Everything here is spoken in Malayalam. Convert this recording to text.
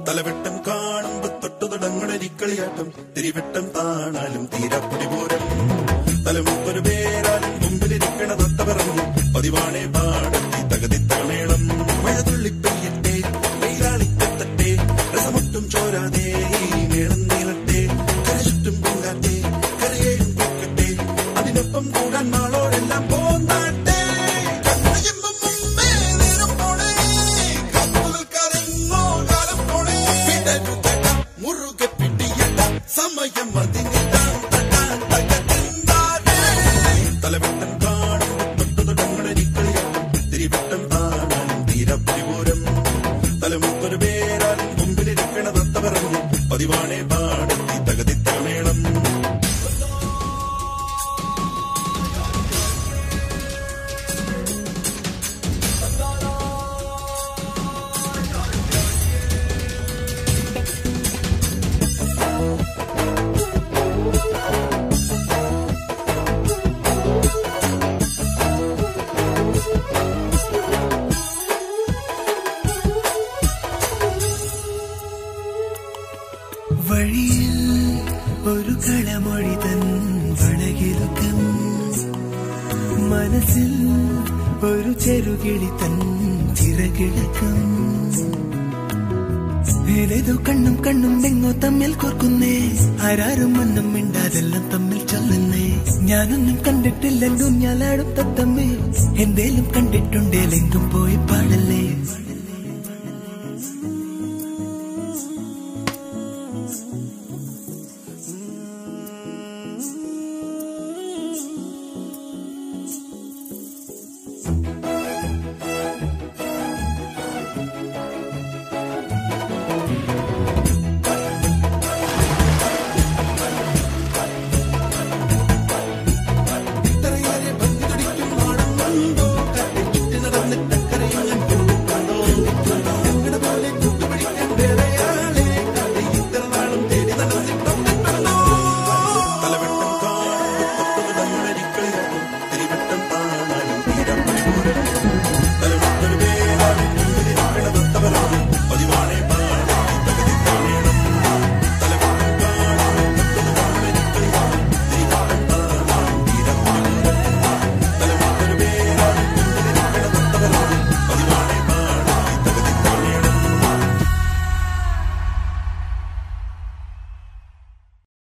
തലവെട്ടം കാണുമ്പോ തൊട്ടു തുടങ്ങണരിക്കളിയാട്ടം തിരിവെട്ടം താണാലും തീരാപ്പൊടി പോരം തലമുപ്പൊരു പേരാലും മുമ്പിലിരിക്കണ തൊട്ട പറഞ്ഞു പതിവാണേ പാടത്തി തകതി തകമേളം മഴ തുള്ളിപ്പെയ്യട്ടെ വെയിലാളിക്കത്തട്ടെ രസമൊട്ടും ചോരാതെ ഈ മേളം നീളട്ടെ കരചുറ്റും പൂങ്കാറ്റെ കരയേഴും പൊക്കട്ടെ അതിനൊപ്പം കൂടാൻ നാളോടെല്ലാം പോന്നാട്ടെ കണ്ണയമ്പം മുമ്പേ നേരം പോണേ കാത്തു നിൽക്കാതെങ്ങോ കാലം പോണേ പിടരുകട മുറുകെ പിടിയട സമയം അതിനിടാൻ തട്ടാൻ തകതിന്താനേ തലവെട്ടം കാണുമ്പോ തൊട്ടു തുടങ്ങണരിക്കളിയാട്ടം തിരിവെട്ടം താണാലും തീരപ്പുരിപൂരം തലമുത്തൊരു പേരാലും മുമ്പിലിരിക്കണ തത്ത പറഞ്ഞു പതിവാണേ പാടത്തി തകതി തകമേളം വഴിയിൽ ഒരു കളമൊഴി തൻ വടകിലുക്കം മനസ്സിൽ ഒരു ചെറുകിളി തൻ ചിറകിളക്കം ഏതേതോ കണ്ണും കണ്ണും എങ്ങോ തമ്മിൽ കോർക്കുന്നേ ആരാരും മണ്ണും മിണ്ടാതെല്ലാം തമ്മിൽ ചൊല്ലുന്നേ ഞാനൊന്നും കണ്ടിട്ടില്ലെങ്കും ഞാലാടും തത്തമ്മേ എന്തേലും കണ്ടിട്ടുണ്ടേലെങ്കും പോയി പാടല്ലേ